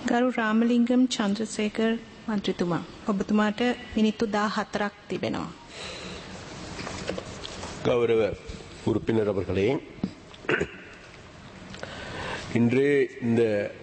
ගරු රාමලිංගම් චන්ද්‍රසේකර් මන්ත්‍රතුමා ඔබතුමාට මිනිත්තු 14ක් තිබෙනවා. கௌரவ உறுப்பினர் அவர்களே இன்று இந்த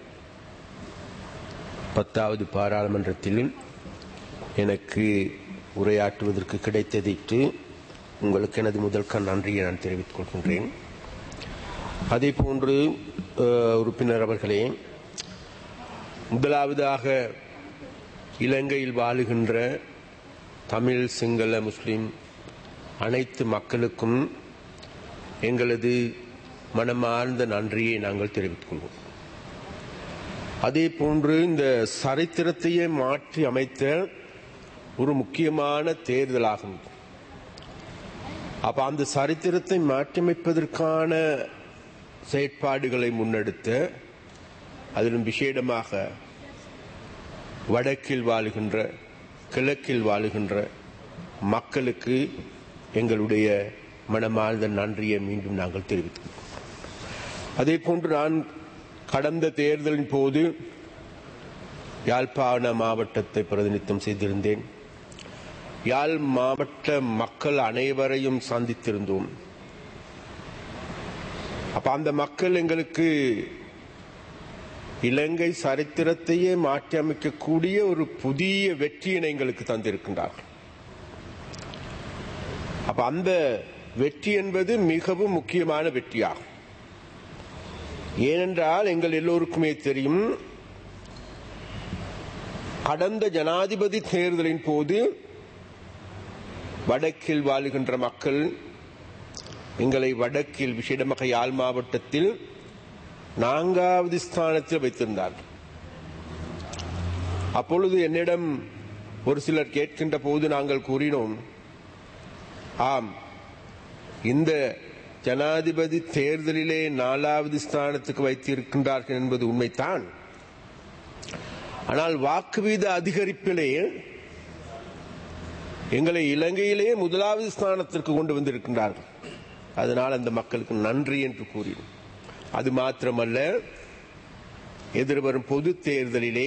பத்தாவது பாராளுமன்றத்தில் எனக்கு உரையாற்றுவதற்கு கிடைத்ததைக்கு உங்களுக்கு எனது முதல் கண் நன்றியை நான் தெரிவித்துக் கொள்கின்றேன் அதே போன்று அஹ், உறுப்பினர் அவர்களே முதலாவதாக இலங்கையில் வாழுகின்ற தமிழ் சிங்கள முஸ்லிம் அனைத்து மக்களுக்கும் எங்களது மனமார்ந்த நன்றியை நாங்கள் தெரிவித்துக் கொள்வோம் அதே போன்று இந்த சரித்திரத்தையே மாற்றி அமைத்த ஒரு முக்கியமான தேர்தலாகும் அப்ப அந்த சரித்திரத்தை மாற்றியமைப்பதற்கான செயற்பாடுகளை முன்னெடுத்த அதிலும் விசேடமாக வடக்கில் வாழுகின்ற கிழக்கில் வாழுகின்ற மக்களுக்கு எங்களுடைய மனமார்ந்த நன்றியை மீண்டும் நாங்கள் தெரிவித்துள்ளோம் அதே போன்று நான் கடந்த தேர்தலின் போது யாழ்ப்பாண மாவட்டத்தை பிரதிநிதித்துவம் செய்திருந்தேன் யாழ் மாவட்ட மக்கள் அனைவரையும் சந்தித்திருந்தோம் அப்ப அந்த மக்கள் எங்களுக்கு இலங்கை சரித்திரத்தையே மாற்றி அமைக்கக்கூடிய ஒரு புதிய வெற்றியினை எங்களுக்கு தந்திருக்கின்றார்கள் அப்ப அந்த வெற்றி என்பது மிகவும் முக்கியமான வெற்றியாகும் ஏனென்றால் எங்கள் எல்லோருக்குமே தெரியும் கடந்த ஜனாதிபதி தேர்தலின் போது வடக்கில் வாழுகின்ற மக்கள் எங்களை வடக்கில் விசேடமாக யாழ் மாவட்டத்தில் நான்காவது ஸ்தானத்தில் வைத்திருந்தார்கள் அப்பொழுது என்னிடம் ஒரு சிலர் கேட்கின்ற போது நாங்கள் கூறினோம் ஆம் இந்த ஜனாதிபதி தேர்தலிலே நாலாவது ஸ்தானத்துக்கு வைத்திருக்கின்றார்கள் என்பது உண்மைதான் ஆனால் வாக்கு வீத அதிகரிப்பிலே எங்களை இலங்கையிலே முதலாவது ஸ்தானத்திற்கு கொண்டு வந்திருக்கின்றார்கள் அதனால் அந்த மக்களுக்கு நன்றி என்று கூறினோம் அது மாத்திரமல்ல எதிர்வரும் பொது தேர்தலிலே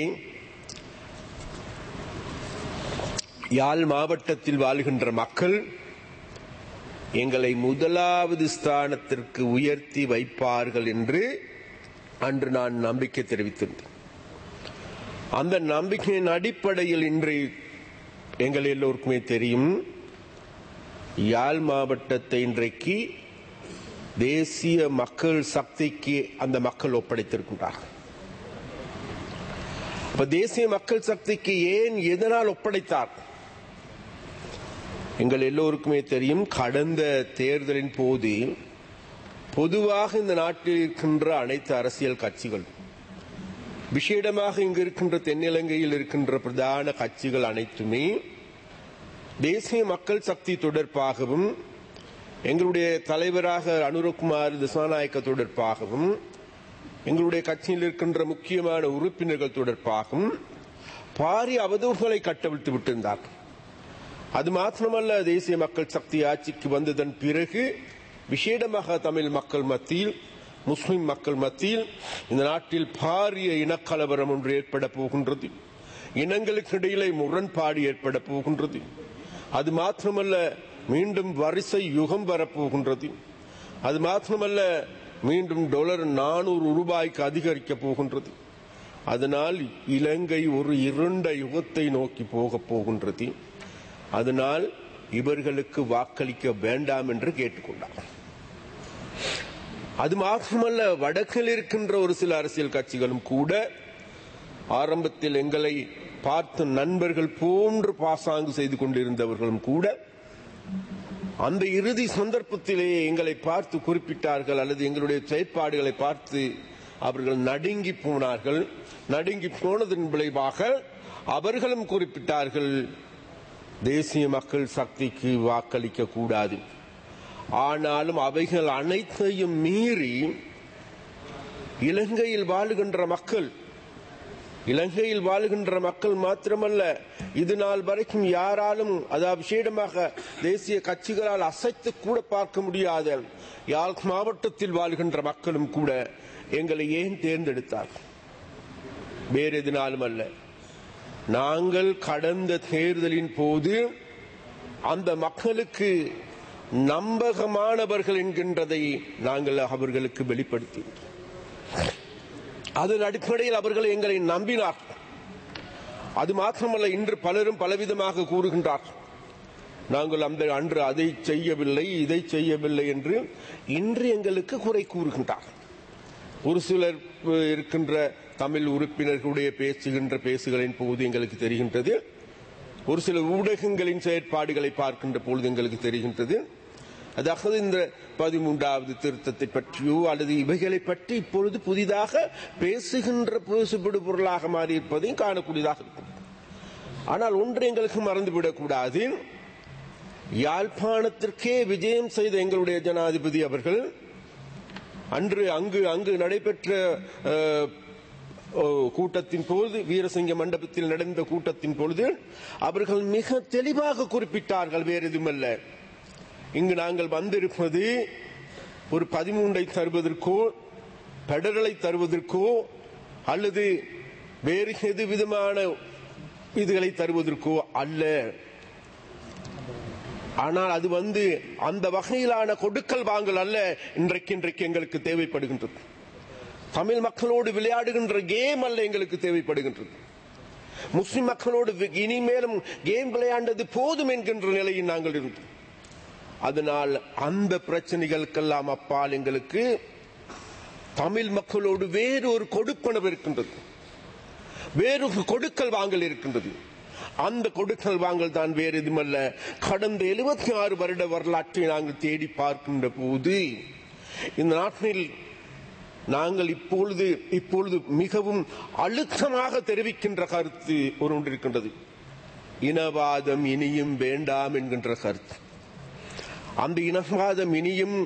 யாழ் மாவட்டத்தில் வாழ்கின்ற மக்கள் எங்களை முதலாவது ஸ்தானத்திற்கு உயர்த்தி வைப்பார்கள் என்று அன்று நான் நம்பிக்கை தெரிவித்திருந்தேன் அந்த நம்பிக்கையின் அடிப்படையில் இன்று எங்கள் எல்லோருக்குமே தெரியும் யாழ் மாவட்டத்தை இன்றைக்கு தேசிய மக்கள் சக்திக்கு அந்த மக்கள் ஒப்படைத்திருக்கின்றார்கள் அப்ப தேசிய மக்கள் சக்திக்கு ஏன் எதனால் ஒப்படைத்தார் எங்கள் எல்லோருக்குமே தெரியும் கடந்த தேர்தலின் போது பொதுவாக இந்த நாட்டில் இருக்கின்ற அனைத்து அரசியல் கட்சிகள் விசேடமாக இங்கு இருக்கின்ற தென்னிலங்கையில் இருக்கின்ற பிரதான கட்சிகள் அனைத்துமே தேசிய மக்கள் சக்தி தொடர்பாகவும் எங்களுடைய தலைவராக அனுரகுமார் திசாநாயக்க தொடர்பாகவும் எங்களுடைய கட்சியில் இருக்கின்ற முக்கியமான உறுப்பினர்கள் தொடர்பாகவும் பாரிய அவதூறுகளை கட்டவிழ்த்து விட்டிருந்தார்கள் அது மாத்திரமல்ல தேசிய மக்கள் சக்தி ஆட்சிக்கு வந்ததன் பிறகு விசேடமாக தமிழ் மக்கள் மத்தியில் முஸ்லிம் மக்கள் மத்தியில் இந்த நாட்டில் பாரிய இனக்கலவரம் ஒன்று ஏற்பட போகின்றது இனங்களுக்கு இடையிலே முரண்பாடு ஏற்பட போகின்றது அது மாத்திரமல்ல மீண்டும் வரிசை யுகம் வரப்போகின்றது அது மாத்திரமல்ல மீண்டும் டாலர் நானூறு ரூபாய்க்கு அதிகரிக்க போகின்றது அதனால் இலங்கை ஒரு இருண்ட யுகத்தை நோக்கி போக போகின்றது அதனால் இவர்களுக்கு வாக்களிக்க வேண்டாம் என்று கேட்டுக்கொண்டார் அது மாத்திரமல்ல வடக்கில் இருக்கின்ற ஒரு சில அரசியல் கட்சிகளும் கூட ஆரம்பத்தில் எங்களை பார்த்து நண்பர்கள் போன்று பாசாங்கு செய்து கொண்டிருந்தவர்களும் கூட அந்த இறுதி சந்தர்ப்பத்திலே எங்களை பார்த்து குறிப்பிட்டார்கள் அல்லது எங்களுடைய செயற்பாடுகளை பார்த்து அவர்கள் நடுங்கி போனார்கள் நடுங்கி போனதன் விளைவாக அவர்களும் குறிப்பிட்டார்கள் தேசிய மக்கள் சக்திக்கு வாக்களிக்க கூடாது ஆனாலும் அவைகள் அனைத்தையும் மீறி இலங்கையில் வாழுகின்ற மக்கள் இலங்கையில் வாழுகின்ற மக்கள் மாத்திரமல்ல இது நாள் வரைக்கும் யாராலும் அதாவது விசேடமாக தேசிய கட்சிகளால் அசைத்து கூட பார்க்க முடியாத யாழ் மாவட்டத்தில் வாழ்கின்ற மக்களும் கூட எங்களை ஏன் தேர்ந்தெடுத்தார் வேறு எதினாலும் அல்ல நாங்கள் கடந்த தேர்தலின் போது அந்த மக்களுக்கு நம்பகமானவர்கள் என்கின்றதை நாங்கள் அவர்களுக்கு வெளிப்படுத்தி அதன் அடிப்படையில் அவர்கள் எங்களை நம்பினார் அது மாத்திரமல்ல இன்று பலரும் பலவிதமாக கூறுகின்றார் நாங்கள் அந்த அன்று அதை செய்யவில்லை இதை செய்யவில்லை என்று இன்று எங்களுக்கு குறை கூறுகின்றார் ஒரு சிலர் இருக்கின்ற தமிழ் உறுப்பினர்களுடைய பேசுகின்ற பேசுகளின் போது எங்களுக்கு தெரிகின்றது ஒரு சில ஊடகங்களின் செயற்பாடுகளை பார்க்கின்ற பொழுது எங்களுக்கு தெரிகின்றது அதாவது இந்த பதிமூன்றாவது திருத்தத்தை பற்றியோ அல்லது இவைகளை பற்றி இப்பொழுது புதிதாக பேசுகின்ற பேசுபடு பொருளாக மாறியிருப்பதையும் காணக்கூடியதாக இருக்கும் ஆனால் ஒன்று எங்களுக்கு மறந்துவிடக் கூடாது யாழ்ப்பாணத்திற்கே விஜயம் செய்த எங்களுடைய ஜனாதிபதி அவர்கள் அன்று அங்கு அங்கு நடைபெற்ற அஹ், ஓ, கூட்டத்தின் பொழுது வீரசிங்க மண்டபத்தில் நடந்த கூட்டத்தின் பொழுது அவர்கள் மிக தெளிவாக குறிப்பிட்டார்கள் வேறு எதுவுமல்ல இங்கு நாங்கள் வந்திருப்பது ஒரு பதிமூன்றை தருவதற்கோ பெடரலை தருவதற்கோ அல்லது வேறு எது விதமான இதுகளை தருவதற்கோ அல்ல ஆனால் அது வந்து அந்த வகையிலான கொடுக்கல் வாங்கல் அல்ல இன்றைக்கு இன்றைக்கு எங்களுக்கு தேவைப்படுகின்றது தமிழ் மக்களோடு விளையாடுகின்ற கேம் அல்ல எங்களுக்கு தேவைப்படுகின்றது முஸ்லிம் மக்களோடு வி- இனிமேலும் கேம் விளையாண்டது போதும் என்கின்ற நிலையில் நாங்கள் இருந்தோம் அதனால் அந்த பிரச்சனைகளுக்கெல்லாம் அப்பால் எங்களுக்கு தமிழ் மக்களோடு வேறு ஒரு கொடுப்பனவு இருக்கின்றது வேறு கொடுக்கல் வாங்கல் இருக்கின்றது அந்த கொடுக்கல் வாங்கல் தான் வேறு எதுமல்ல கடந்த 76 ஆறு வருட வரலாற்றை நாங்கள் தேடி பார்க்கின்ற போது இந்த நாட்டில் நாங்கள் இப்பொழுது இப்பொழுது மிகவும் அழுத்தமாக தெரிவிக்கின்ற கருத்து ஒரு ஒன்று இருக்கின்றது இனவாதம் இனியும் வேண்டாம் என்கின்ற கருத்து அந்த இனவாதம் இனியும்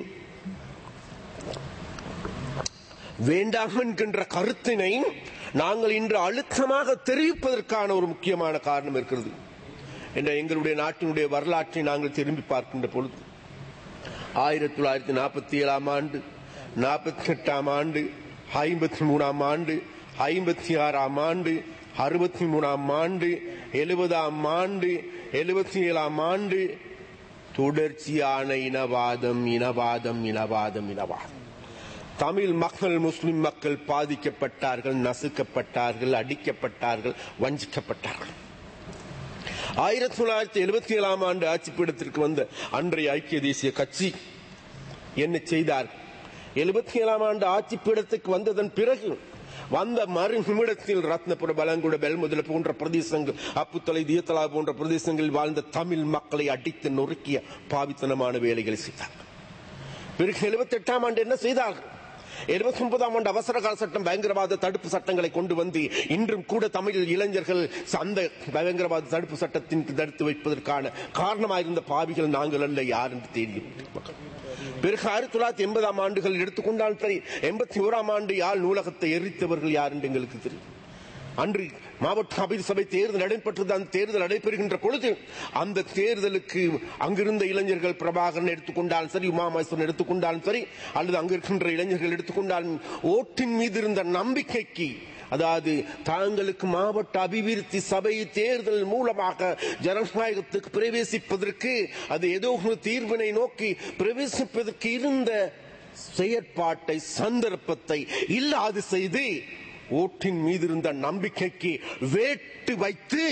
வேண்டாம் என்கின்ற கருத்தினை நாங்கள் இன்று அழுத்தமாக தெரிவிப்பதற்கான ஒரு முக்கியமான காரணம் இருக்கிறது என்ற எங்களுடைய நாட்டினுடைய வரலாற்றை நாங்கள் திரும்பி பார்க்கின்ற பொழுது ஆயிரத்தி தொள்ளாயிரத்தி நாற்பத்தி ஏழாம் ஆண்டு நாற்பத்தி எட்டாம் ஆண்டு ஐம்பத்தி மூணாம் ஆண்டு ஐம்பத்தி ஆறாம் ஆண்டு அறுபத்தி மூணாம் ஆண்டு எழுபதாம் ஆண்டு எழுபத்தி ஏழாம் ஆண்டு தொடர்ச்சியான இனவாதம் இனவாதம் இனவாதம் இனவாதம் தமிழ் மக்கள் முஸ்லிம் மக்கள் பாதிக்கப்பட்டார்கள் நசுக்கப்பட்டார்கள் அடிக்கப்பட்டார்கள் வஞ்சிக்கப்பட்டார்கள் ஆயிரத்தி தொள்ளாயிரத்தி எழுபத்தி ஏழாம் ஆண்டு ஆட்சிப்பீடத்திற்கு வந்த அன்றைய ஐக்கிய தேசிய கட்சி என்ன செய்தார் எழுபத்தி ஏழாம் ஆண்டு ஆட்சிப்பீடத்துக்கு வந்ததன் பிறகு வந்த மறு நிமிடத்தில் ரத்னபுர பலங்குட பெல்முதல போன்ற பிரதேசங்கள் அப்புத்தலை தியத்தலா போன்ற பிரதேசங்களில் வாழ்ந்த தமிழ் மக்களை அடித்து நொறுக்கிய பாவித்தனமான வேலைகளை செய்தார் பிறகு எழுபத்தி எட்டாம் ஆண்டு என்ன செய்தார்கள் எழுபத்தி ஒன்பதாம் ஆண்டு அவசர கால சட்டம் பயங்கரவாத தடுப்பு சட்டங்களை கொண்டு வந்து இன்றும் கூட தமிழ் இளைஞர்கள் அந்த பயங்கரவாத தடுப்பு சட்டத்தின் தடுத்து வைப்பதற்கான காரணமாயிருந்த பாவிகள் நாங்கள் அல்ல யார் என்று தெரியும் பிறகு ஆயிரத்தி தொள்ளாயிரத்தி எண்பதாம் ஆண்டுகள் எடுத்துக்கொண்டால் சரி எண்பத்தி ஓராம் ஆண்டு யாழ் நூலகத்தை எரித்தவர்கள் யார் என்று எங்களுக்கு தெரியும் அன்று மாவட்ட அபில் சபை தேர்தல் நடைபெற்றது அந்த தேர்தல் நடைபெறுகின்ற பொழுது அந்த தேர்தலுக்கு அங்கிருந்த இளைஞர்கள் பிரபாகரன் எடுத்துக்கொண்டாலும் சரி உமாமேஸ்வரன் எடுத்துக்கொண்டாலும் சரி அல்லது அங்கு இருக்கின்ற இளைஞர்கள் எடுத்துக்கொண்டாலும் ஓட்டின் மீது இருந்த நம்பிக்கைக்கு அதாவது தாங்களுக்கு மாவட்ட அபிவிருத்தி சபை தேர்தல் மூலமாக ஜனநாயகத்துக்கு பிரவேசிப்பதற்கு அது ஏதோ ஒரு தீர்வினை நோக்கி பிரவேசிப்பதற்கு இருந்த செயற்பாட்டை சந்தர்ப்பத்தை இல்லாது செய்து ஓட்டின் மீது இருந்த நம்பிக்கைக்கு வேட்டு வைத்து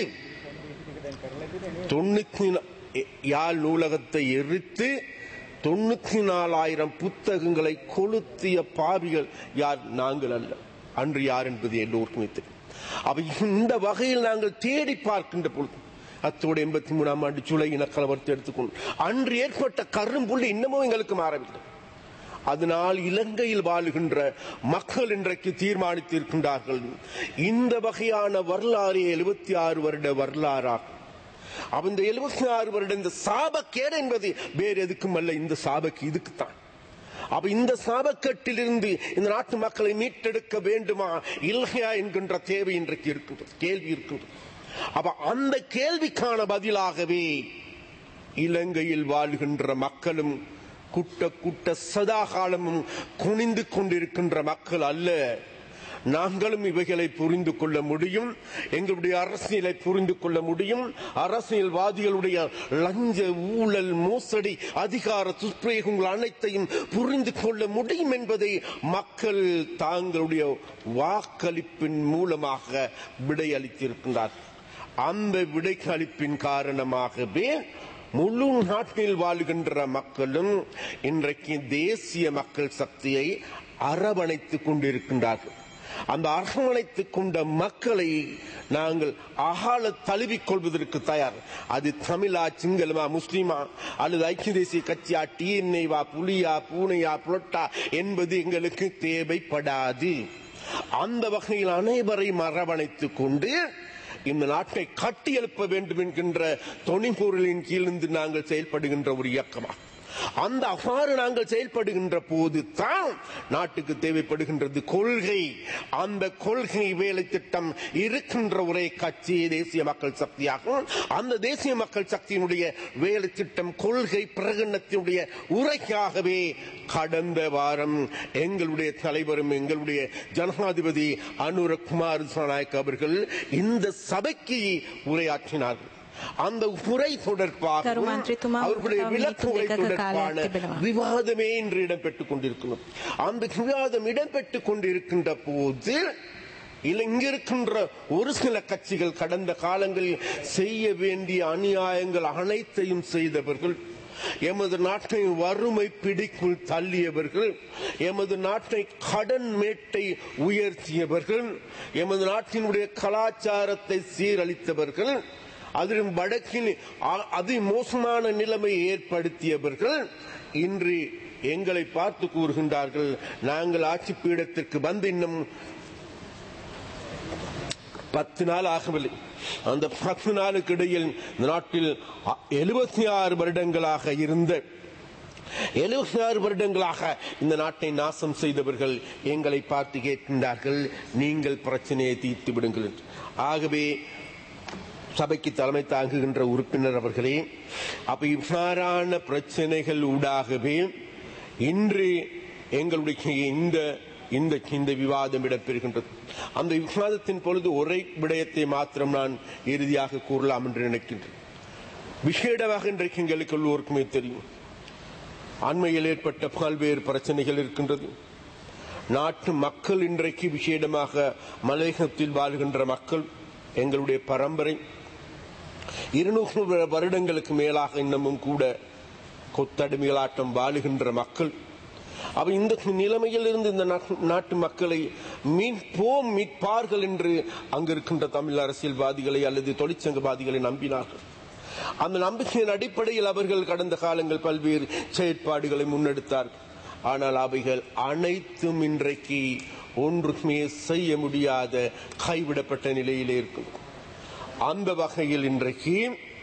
தொண்ணூத்தி நா- யாழ் நூலகத்தை எரித்து தொண்ணூத்தி நாலாயிரம் புத்தகங்களை கொளுத்திய பாவிகள் யார் நாங்கள் அல்ல அன்று யார் என்பது எல்லோருக்குமே தெரியும் அவை இந்த வகையில் நாங்கள் தேடி பார்க்கின்ற பொழுது அத்தோடு எண்பத்தி மூணாம் ஆண்டு ஜூலை இனக்கலவரத்தை எடுத்துக்கொண்டு அன்று ஏற்பட்ட கரும்புள்ளி இன்னமும் எங்களுக்கு மாறவில்லை அதனால் இலங்கையில் வாழுகின்ற மக்கள் இன்றைக்கு தீர்மானித்திருக்கின்றார்கள் இந்த வகையான வரலாறு எழுபத்தி ஆறு வருட வரலாறாகும் அப்ப இந்த எழுபத்தி ஆறு வருட இந்த சாபக்கேடு என்பது வேறு எதுக்கும் அல்ல இந்த சாபக்கு இதுக்குத்தான் அப்ப இந்த சாபக்கட்டிலிருந்து இந்த நாட்டு மக்களை மீட்டெடுக்க வேண்டுமா இல்லையா என்கின்ற தேவை இன்றைக்கு இருக்கின்றது கேள்வி இருக்கின்றது அப்ப அந்த கேள்விக்கான பதிலாகவே இலங்கையில் வாழ்கின்ற மக்களும் குட்ட குட்ட சதா காலமும் குனிந்து கொண்டிருக்கின்ற மக்கள் அல்ல நாங்களும் இவைகளை புரிந்து கொள்ள முடியும் எங்களுடைய அரசியலை புரிந்து கொள்ள முடியும் அரசியல்வாதிகளுடைய லஞ்ச ஊழல் மோசடி அதிகார துஷ்பிரயோகங்கள் அனைத்தையும் புரிந்து கொள்ள முடியும் என்பதை மக்கள் தாங்களுடைய வாக்களிப்பின் மூலமாக விடையளித்திருக்கின்றார் அந்த விடைக்களிப்பின் காரணமாகவே முழு நாட்டில் வாழ்கின்ற மக்களும் இன்றைக்கு தேசிய மக்கள் சக்தியை அரவணைத்துக் கொண்டிருக்கின்றார்கள் அந்த அரவணைத்துக் கொண்ட மக்களை நாங்கள் அகால தழுவிக் கொள்வதற்கு தயார் அது தமிழா சிங்களமா முஸ்லிமா அல்லது ஐக்கிய தேசிய கட்சியா டிஎன்ஏவா புலியா பூனையா புலட்டா என்பது எங்களுக்கு தேவைப்படாது அந்த வகையில் அனைவரையும் அரவணைத்துக் கொண்டு இந்த நாட்டை கட்டி எழுப்ப வேண்டும் என்கின்ற தொனிப்பொருளின் கீழிருந்து நாங்கள் செயல்படுகின்ற ஒரு இயக்கமா அந்த அவ்வாறு நாங்கள் செயல்படுகின்ற போது தான் நாட்டுக்கு தேவைப்படுகின்றது கொள்கை அந்த கொள்கை வேலை திட்டம் இருக்கின்ற ஒரே கட்சி தேசிய மக்கள் சக்தியாகும் அந்த தேசிய மக்கள் சக்தியினுடைய வேலை திட்டம் கொள்கை பிரகடனத்தினுடைய உரைக்காகவே கடந்த வாரம் எங்களுடைய தலைவரும் எங்களுடைய ஜனாதிபதி அனுரகுமார் நாயக் அவர்கள் இந்த சபைக்கு உரையாற்றினார்கள் அந்த உரை தொடர்பாக கரு மந்திரித்துமா, அவர்களுடைய தாம் விளக்குரை நீக்கு தொடர்பான காலை திபனவா. விவாதமே இன்று இடம்பெற்றுக் கொண்டிருக்கிறது அந்த விவாதம் இடம்பெற்றுக் கொண்டிருக்கின்ற போது இல்ல இங்க இருக்கின்ற ஒரு சில கட்சிகள் கடந்த காலங்களில் செய்ய வேண்டிய அநியாயங்கள் அனைத்தையும் செய்தவர்கள் எமது நாட்டை வறுமை பிடிக்குள் தள்ளியவர்கள் எமது நாட்டை கடன் மேட்டை உயர்த்தியவர்கள் எமது நாட்டினுடைய கலாச்சாரத்தை சீரழித்தவர்கள் அதிலும் வடக்கில் அ- அதி மோசமான நிலைமை ஏற்படுத்தியவர்கள் இன்று எங்களை பார்த்து கூறுகின்றார்கள் நாங்கள் ஆட்சி பீடத்திற்கு வந்து இன்னும் பத்து நாள் ஆகவில்லை அந்த பத்து நாளுக்கு இடையில் இந்த நாட்டில் எழுபத்தி ஆறு வருடங்களாக இருந்த எழுபத்தி ஆறு வருடங்களாக இந்த நாட்டை நாசம் செய்தவர்கள் எங்களை பார்த்து கேட்கின்றார்கள் நீங்கள் பிரச்சனையை தீர்த்து விடுங்கள் என்று. ஆகவே சபைக்கு தலைமை தாங்குகின்ற உறுப்பினர் அவர்களே அப்ப இவ்வாறான பிரச்சனைகள் ஊடாகவே இன்று எங்களுடைய இந்த இந்த இந்த விவாதம் இடம்பெறுகின்றது அந்த விவாதத்தின் பொழுது ஒரே விடயத்தை மாத்திரம் நான் இறுதியாக கூறலாம் என்று நினைக்கின்றேன் விசேடமாக இன்றைக்கு எங்களுக்கு எல்லோருக்குமே தெரியும் அண்மையில் ஏற்பட்ட பல்வேறு பிரச்சனைகள் இருக்கின்றது நாட்டு மக்கள் இன்றைக்கு விசேடமாக மலையகத்தில் வாழ்கின்ற மக்கள் எங்களுடைய பரம்பரை இருநூறு வருடங்களுக்கு மேலாக இன்னமும் கூட கொத்தடிமைகளாட்டம் வாழுகின்ற மக்கள் அவ இந்த நிலைமையில் இருந்து இந்த நாட்டு- நாட்டு மக்களை மீட்போம் மீட்பார்கள் என்று அங்கு இருக்கின்ற தமிழ் அரசியல்வாதிகளை அல்லது தொழிற்சங்கவாதிகளை நம்பினார்கள் அந்த நம்பிக்கையின் அடிப்படையில் அவர்கள் கடந்த காலங்கள் பல்வேறு செயற்பாடுகளை முன்னெடுத்தார்கள் ஆனால் அவைகள் அனைத்தும் இன்றைக்கு ஒன்றுமே செய்ய முடியாத கைவிடப்பட்ட நிலையிலே இருக்கும் அந்த வகையில் இன்றைக்கு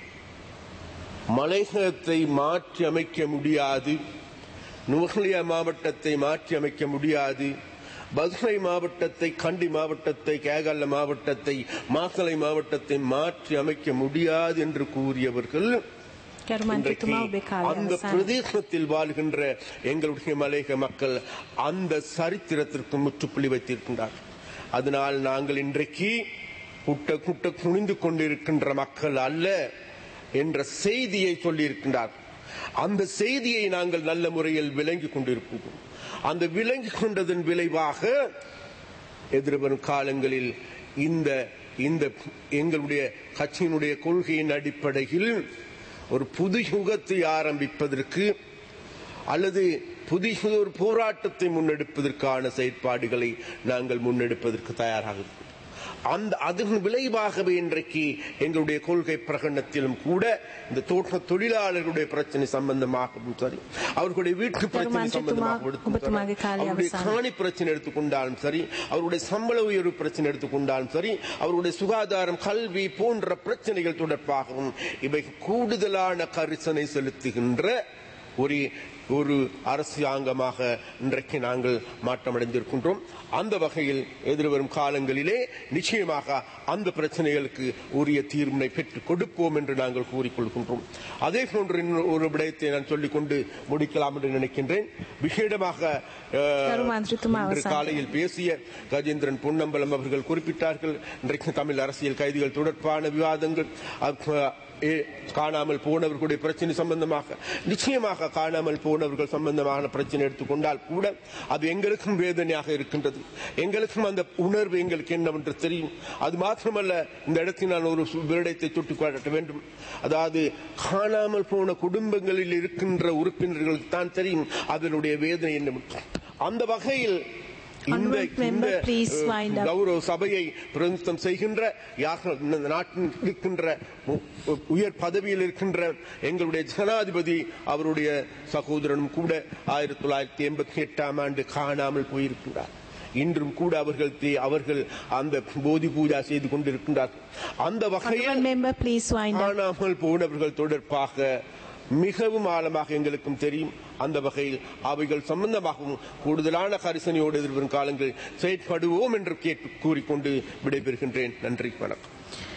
மலையகத்தை மாற்றி அமைக்க முடியாது நுவர்லியா மாவட்டத்தை மாற்றி அமைக்க முடியாது பதுளை மாவட்டத்தை கண்டி மாவட்டத்தை கேகல்ல மாவட்டத்தை மாத்தளை மாவட்டத்தை மாற்றி அமைக்க முடியாது என்று கூறியவர்கள் ගරු இன்றைக்கு මන්ත්‍රීතුමා ඔබේ කාලය அந்த අවසන්. பிரதேசத்தில் வாழ்கின்ற எங்களுடைய மலையக மக்கள் அந்த சரித்திரத்திற்கு முற்றுப்புள்ளி வைத்திருக்கின்றார் அதனால் நாங்கள் இன்றைக்கு குட்ட குட்ட குனிந்து கொண்டிருக்கின்ற மக்கள் அல்ல என்ற செய்தியை சொல்லியிருக்கின்றார் அந்த செய்தியை நாங்கள் நல்ல முறையில் விளங்கிக் கொண்டிருப்போம் அந்த விளங்கிக் கொண்டதன் விளைவாக எதிர்வரும் காலங்களில் இந்த இந்த எங்களுடைய கட்சியினுடைய கொள்கையின் அடிப்படையில் ஒரு புது யுகத்தை ஆரம்பிப்பதற்கு அல்லது புதிய ஒரு போராட்டத்தை முன்னெடுப்பதற்கான செயற்பாடுகளை நாங்கள் முன்னெடுப்பதற்கு தயாராக இருக்கிறோம். அந்த அதன் விளைவாகவே இன்றைக்கு எங்களுடைய கொள்கை பிரகடனத்திலும் கூட இந்த தோட்ட தொழிலாளர்களுடைய பிரச்சனை சம்பந்தமாகவும் சரி அவர்களுடைய வீட்டு பிரச்சனை மன்றித்துமா, சம்பந்தமாக உபத்துமாගේ කාලය அவருடைய අවසන්. காணி பிரச்சனை எடுத்துக்கொண்டாலும் சரி அவருடைய சம்பள உயர்வு பிரச்சனை எடுத்துக்கொண்டாலும் சரி அவருடைய சுகாதாரம் கல்வி போன்ற பிரச்சனைகள் தொடர்பாகவும் இவை கூடுதலான கரிசனை செலுத்துகின்ற ஒரு ஒரு அரசாங்கமாக இன்றைக்கு நாங்கள் மாற்றமடைந்திருக்கின்றோம் அந்த வகையில் எதிர்வரும் காலங்களிலே நிச்சயமாக அந்த பிரச்சனைகளுக்கு உரிய தீர்வினை பெற்றுக் கொடுப்போம் என்று நாங்கள் கூறிக்கொள்கின்றோம் அதே போன்று இன்னொரு ஒரு விடயத்தை நான் சொல்லிக்கொண்டு முடிக்கலாம் என்று நினைக்கின்றேன் விசேடமாக அஹ், கரு மந்திரித்துமா இன்று அவசானம். காலையில் பேசிய கஜேந்திரன் பொன்னம்பலம் அவர்கள் குறிப்பிட்டார்கள் இன்றைக்கு தமிழ் அரசியல் கைதிகள் தொடர்பான விவாதங்கள் அப்ப, ஏ, காணாமல் போனவர்களுடைய பிரச்சனை சம்பந்தமாக நிச்சயமாக காணாமல் போனவர்கள் சம்பந்தமான பிரச்சனை எடுத்துக்கொண்டால் கூட அது எங்களுக்கும் வேதனையாக இருக்கின்றது எங்களுக்கும் அந்த உணர்வு எங்களுக்கு என்னவென்று தெரியும் அது மாத்திரமல்ல இந்த இடத்தில் நான் ஒரு சு- விடயத்தை சுட்டிக்காட்ட வேண்டும் அதாவது காணாமல் போன குடும்பங்களில் இருக்கின்ற உறுப்பினர்களுக்கு தான் தெரியும் அதனுடைய வேதனை என்னவென்று அந்த வகையில் இந்த Honourable member, இந்த, please அஹ், wind up. கௌரவ சபையை பிரதிநிதித்துவம் செய்கின்ற யார்கள் இந்த நாட்டில் இருக்கின்ற உ- உ- உயர் பதவியில் இருக்கின்ற எங்களுடைய ஜனாதிபதி அவருடைய சகோதரனும் கூட ஆயிரத்தி தொள்ளாயிரத்தி எண்பத்தி எட்டாம் ஆண்டு காணாமல் போயிருக்கின்றார் இன்றும் கூட அவர்கள் தே- அவர்கள் அந்த போதி பூஜா செய்து கொண்டிருக்கின்றார்கள் அந்த Honourable வகையில் member, please wind up. காணாமல் போனவர்கள் தொடர்பாக மிகவும் ஆழமாக எங்களுக்கும் தெரியும் அந்த வகையில் அவைகள் சம்பந்தமாகவும் கூடுதலான கரிசனையோடு எதிர்வரும் காலங்களில் செயற்படுவோம் என்று கேட்டு கூறிக்கொண்டு விடைபெறுகின்றேன் நன்றி வணக்கம்